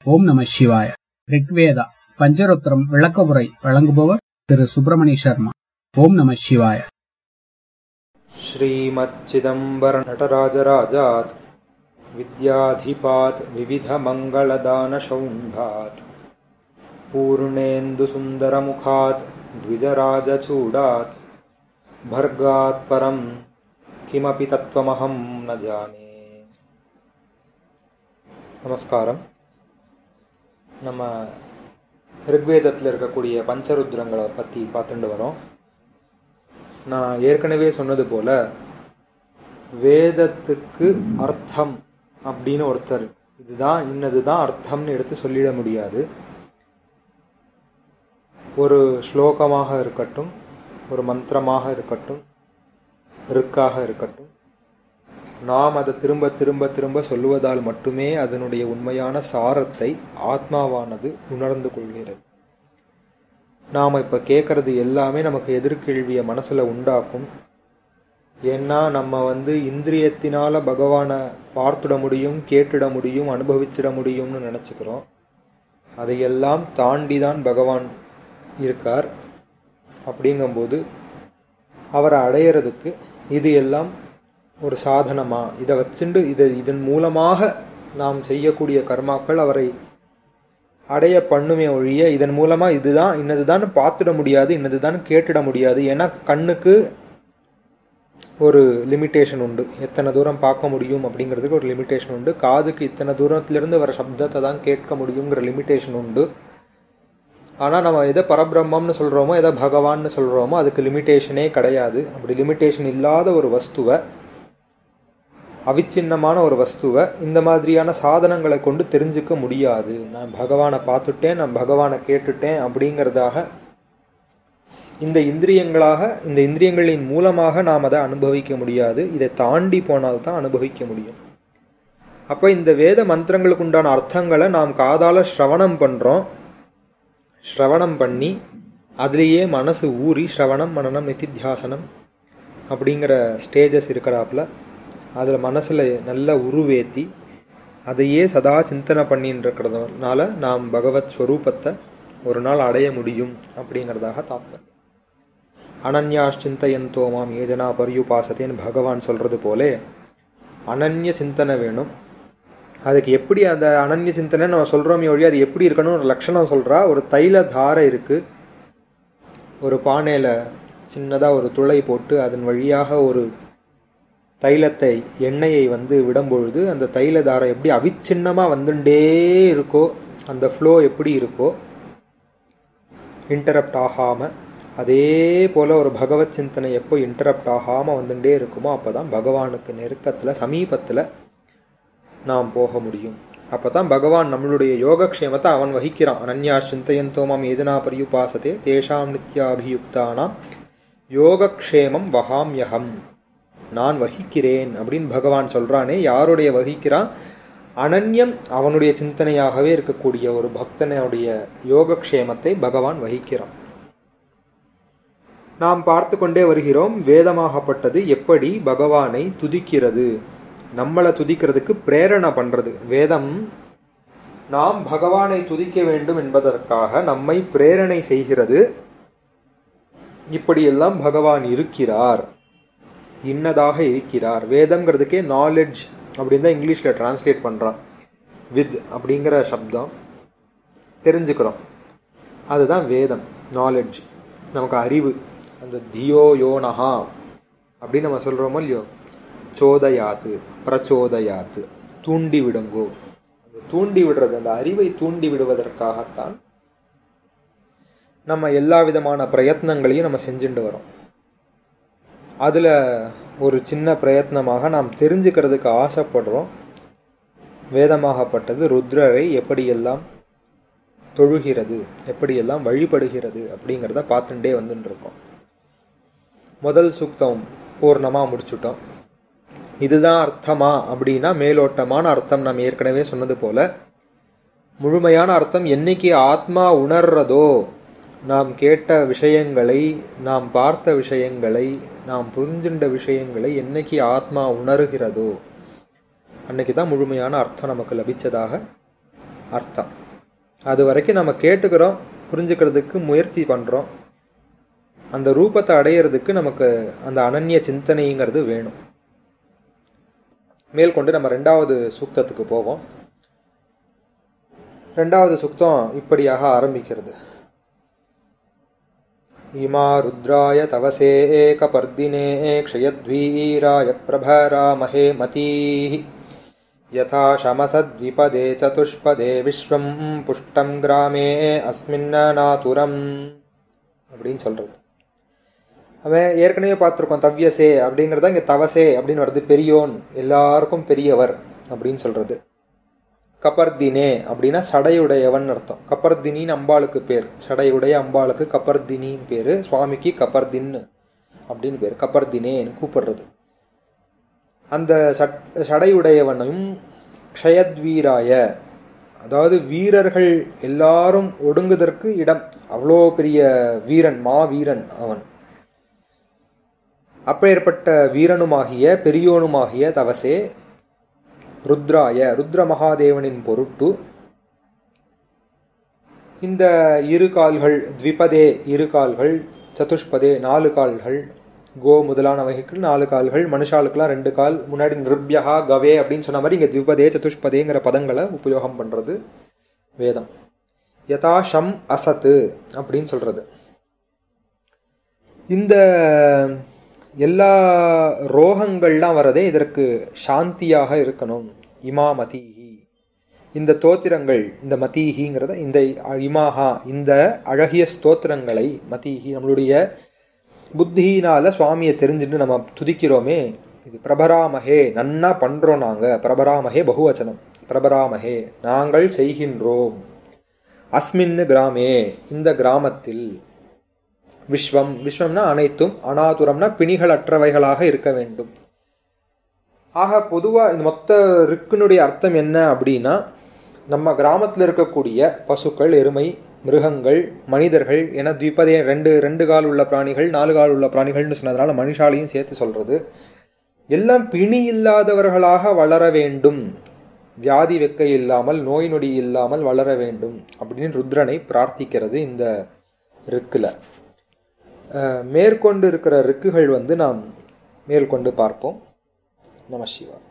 ஓம் நம சிவாய ரிக்வேதா பஞ்சரோத்திரம் விளக்கவுரை வழங்குபவர் திரு சுப்பிரமணிய சர்மா ஓம் நம சிவாய श्रीमच्चिदम्बरनटराजराजात् विद्याधिपात् विविधमङ्गलदानशौण्ढात् पूर्णेन्दुसुन्दरमुखात् द्विजराजचूडात् भर्गात् परं किमपि तत्त्वमहं न जाने நமஸ்காரம் நம்ம ரிக்வேதத்தில் இருக்கக்கூடிய பஞ்சருத்ரங்களை பற்றி பார்த்துட்டு வரோம் நான் ஏற்கனவே சொன்னது போல வேதத்துக்கு அர்த்தம் அப்படின்னு ஒருத்தர் இதுதான் இன்னதுதான் அர்த்தம்னு எடுத்து சொல்லிட முடியாது ஒரு ஸ்லோகமாக இருக்கட்டும் ஒரு மந்திரமாக இருக்கட்டும் ருக்காக இருக்கட்டும் நாம் அதை திரும்ப திரும்ப திரும்ப சொல்லுவதால் மட்டுமே அதனுடைய உண்மையான சாரத்தை ஆத்மாவானது உணர்ந்து கொள்கிறது நாம் இப்போ கேட்குறது எல்லாமே நமக்கு எதிர்கேள்வியை மனசில் உண்டாக்கும் ஏன்னா நம்ம வந்து இந்திரியத்தினால பகவானை பார்த்துட முடியும் கேட்டுட முடியும் அனுபவிச்சிட முடியும்னு நினச்சிக்கிறோம் அதையெல்லாம் தாண்டி தான் பகவான் இருக்கார் அப்படிங்கும்போது அவரை அடையிறதுக்கு இது எல்லாம் ஒரு சாதனமா இதை வச்சுண்டு இதை இதன் மூலமாக நாம் செய்யக்கூடிய கர்மாக்கள் அவரை அடைய பண்ணுமே ஒழிய இதன் மூலமா இதுதான் இன்னதுதான் பார்த்துட முடியாது இன்னதுதான் கேட்டுட முடியாது ஏன்னா கண்ணுக்கு ஒரு லிமிட்டேஷன் உண்டு எத்தனை தூரம் பார்க்க முடியும் அப்படிங்கிறதுக்கு ஒரு லிமிட்டேஷன் உண்டு காதுக்கு இத்தனை தூரத்திலிருந்து வர சப்தத்தை தான் கேட்க முடியுங்கிற லிமிட்டேஷன் உண்டு ஆனால் நம்ம எதை பரபிரம்மம்னு சொல்கிறோமோ எதை பகவான்னு சொல்கிறோமோ அதுக்கு லிமிட்டேஷனே கிடையாது அப்படி லிமிட்டேஷன் இல்லாத ஒரு வஸ்துவை அவிச்சின்னமான ஒரு வஸ்துவை இந்த மாதிரியான சாதனங்களை கொண்டு தெரிஞ்சுக்க முடியாது நான் பகவானை பார்த்துட்டேன் நான் பகவானை கேட்டுட்டேன் அப்படிங்கிறதாக இந்த இந்திரியங்களாக இந்த இந்திரியங்களின் மூலமாக நாம் அதை அனுபவிக்க முடியாது இதை தாண்டி போனால் தான் அனுபவிக்க முடியும் அப்போ இந்த வேத மந்திரங்களுக்கு உண்டான அர்த்தங்களை நாம் காதால ஸ்ரவணம் பண்ணுறோம் ஸ்ரவணம் பண்ணி அதுலேயே மனசு ஊறி ஸ்ரவணம் மனநம் நிதித்தியாசனம் அப்படிங்கிற ஸ்டேஜஸ் இருக்கிறாப்புல அதில் மனசில் நல்ல உருவேத்தி அதையே சதா சிந்தனை பண்ணின்னு இருக்கிறதுனால நாம் பகவத் ஸ்வரூபத்தை ஒரு நாள் அடைய முடியும் அப்படிங்கிறதாக தாக்கம் அனன்யாஷ்சிந்தையந்தோ மாம் ஏஜனா பரியுபாசத்தேன்னு பகவான் சொல்கிறது போலே அனன்ய சிந்தனை வேணும் அதுக்கு எப்படி அந்த அனன்ய சிந்தனை நம்ம சொல்கிறோமே ஒழிய அது எப்படி இருக்கணும் ஒரு லட்சணம் சொல்கிறா ஒரு தைல தாரை இருக்குது ஒரு பானையில் சின்னதாக ஒரு துளை போட்டு அதன் வழியாக ஒரு தைலத்தை எண்ணெயை வந்து விடும்பொழுது அந்த தைல தாரம் எப்படி அவிச்சின்னமாக வந்துட்டே இருக்கோ அந்த ஃப்ளோ எப்படி இருக்கோ இன்டரப்ட் ஆகாமல் அதே போல் ஒரு பகவத் சிந்தனை எப்போ இன்டரப்ட் ஆகாமல் வந்துட்டே இருக்குமோ அப்போ தான் பகவானுக்கு நெருக்கத்தில் சமீபத்தில் நாம் போக முடியும் அப்போ தான் பகவான் நம்மளுடைய யோகக்ஷேமத்தை அவன் வகிக்கிறான் அனன்யா சிந்தையந்தோமாம் ஏஜனா பரியுபாசத்தே தேஷாம் நித்யாபியுக்தானாம் யோகக்ஷேமம் வகாம்யகம் நான் வகிக்கிறேன் அப்படின்னு பகவான் சொல்றானே யாருடைய வகிக்கிறான் அனன்யம் அவனுடைய சிந்தனையாகவே இருக்கக்கூடிய ஒரு பக்தனுடைய யோகக்ஷேமத்தை பகவான் வகிக்கிறான் நாம் பார்த்து கொண்டே வருகிறோம் வேதமாகப்பட்டது எப்படி பகவானை துதிக்கிறது நம்மளை துதிக்கிறதுக்கு பிரேரணை பண்றது வேதம் நாம் பகவானை துதிக்க வேண்டும் என்பதற்காக நம்மை பிரேரணை செய்கிறது இப்படியெல்லாம் பகவான் இருக்கிறார் இன்னதாக இருக்கிறார் வேதம்ங்கிறதுக்கே நாலெட்ஜ் அப்படின்னு தான் இங்கிலீஷில் டிரான்ஸ்லேட் பண்ணுறான் வித் அப்படிங்கிற சப்தம் தெரிஞ்சுக்கிறோம் அதுதான் வேதம் நாலெட்ஜ் நமக்கு அறிவு அந்த தியோ யோனஹா அப்படின்னு நம்ம சொல்கிறோமோ இல்லையோ சோதயாத்து பிரச்சோதயாத்து தூண்டி விடுங்கோ அந்த தூண்டி விடுறது அந்த அறிவை தூண்டி விடுவதற்காகத்தான் நம்ம எல்லா விதமான பிரயத்னங்களையும் நம்ம செஞ்சுட்டு வரோம் அதில் ஒரு சின்ன பிரயத்னமாக நாம் தெரிஞ்சுக்கிறதுக்கு ஆசைப்படுறோம் வேதமாகப்பட்டது ருத்ரரை எப்படியெல்லாம் தொழுகிறது எப்படியெல்லாம் வழிபடுகிறது அப்படிங்கிறத பார்த்துட்டே வந்துட்டு இருக்கோம் முதல் சுக்தம் பூர்ணமாக முடிச்சுட்டோம் இதுதான் அர்த்தமா அப்படின்னா மேலோட்டமான அர்த்தம் நாம் ஏற்கனவே சொன்னது போல முழுமையான அர்த்தம் என்னைக்கு ஆத்மா உணர்றதோ நாம் கேட்ட விஷயங்களை நாம் பார்த்த விஷயங்களை நாம் புரிஞ்சின்ற விஷயங்களை என்னைக்கு ஆத்மா உணர்கிறதோ அன்னைக்கு தான் முழுமையான அர்த்தம் நமக்கு லபிச்சதாக அர்த்தம் அது வரைக்கும் நம்ம கேட்டுக்கிறோம் புரிஞ்சுக்கிறதுக்கு முயற்சி பண்ணுறோம் அந்த ரூபத்தை அடையிறதுக்கு நமக்கு அந்த அனன்ய சிந்தனைங்கிறது வேணும் மேற்கொண்டு நம்ம ரெண்டாவது சூக்தத்துக்கு போவோம் ரெண்டாவது சுக்தம் இப்படியாக ஆரம்பிக்கிறது இமா ருத்ராய தவசே ஏகபர்தினே க்ஷயத்வீராய பிரபராமஹே மதீः यथा शमसद्विपदे चतुष्पदे विश्वं புஷ்டம் கிராமே அஸ்மின்னாதுரம் அப்படின்னு சொல்றது அவன் ஏற்கனவே பார்த்துருக்கோம் தவ்யசே அப்படிங்கிறத இங்கே தவசே அப்படின்னு வருது பெரியோன் எல்லாருக்கும் பெரியவர் அப்படின்னு சொல்றது கபர்தினே அப்படின்னா சடையுடையவன் அர்த்தம் கபர்தினின்னு அம்பாளுக்கு பேர் சடையுடைய அம்பாளுக்கு கபர்தினின்னு பேர் சுவாமிக்கு கபர்தின் அப்படின்னு பேர் கபர்தினேன்னு கூப்பிடுறது அந்த சட் சடையுடையவனையும் க்ஷயத்வீராய அதாவது வீரர்கள் எல்லாரும் ஒடுங்குதற்கு இடம் அவ்வளோ பெரிய வீரன் மா வீரன் அவன் அப்பேற்பட்ட வீரனுமாகிய பெரியோனுமாகிய தவசே ருத்ராய ருத்ர மகாதேவனின் பொருட்டு இந்த இரு கால்கள் த்விபதே இரு கால்கள் சதுஷ்பதே நாலு கால்கள் கோ முதலானவைகளுக்கு நாலு கால்கள் மனுஷாளுக்கெல்லாம் ரெண்டு கால் முன்னாடி நிருப்யகா கவே அப்படின்னு சொன்ன மாதிரி இங்கே த்விபதே சதுஷ்பதேங்கிற பதங்களை உபயோகம் பண்ணுறது வேதம் யதா ஷம் அசத்து அப்படின்னு சொல்றது இந்த எல்லா ரோகங்கள்லாம் வரதே இதற்கு சாந்தியாக இருக்கணும் இமா மதீஹி இந்த தோத்திரங்கள் இந்த மதீஹிங்கிறத இந்த இமாஹா இந்த அழகிய ஸ்தோத்திரங்களை மதீஹி நம்மளுடைய புத்தியினால சுவாமியை தெரிஞ்சுட்டு நம்ம துதிக்கிறோமே இது பிரபராமஹே நன்னா பண்றோம் நாங்க பிரபராமஹே பகுவச்சனம் பிரபராமஹே நாங்கள் செய்கின்றோம் அஸ்மின்னு கிராமே இந்த கிராமத்தில் விஸ்வம் விஸ்வம்னா அனைத்தும் அனாதுரம்னா பிணிகளற்றவைகளாக இருக்க வேண்டும் ஆக பொதுவாக இந்த மொத்த ரிக்குனுடைய அர்த்தம் என்ன அப்படின்னா நம்ம கிராமத்தில் இருக்கக்கூடிய பசுக்கள் எருமை மிருகங்கள் மனிதர்கள் என துவிப்பதே ரெண்டு ரெண்டு கால் உள்ள பிராணிகள் நாலு கால் உள்ள பிராணிகள்னு சொன்னதுனால மனுஷாலையும் சேர்த்து சொல்றது எல்லாம் பிணி இல்லாதவர்களாக வளர வேண்டும் வியாதி வெக்கை இல்லாமல் நோய் நொடி இல்லாமல் வளர வேண்டும் அப்படின்னு ருத்ரனை பிரார்த்திக்கிறது இந்த ரிக்கில் மேற்கொண்டு இருக்கிற ரிக்குகள் வந்து நாம் மேற்கொண்டு பார்ப்போம் நம சிவா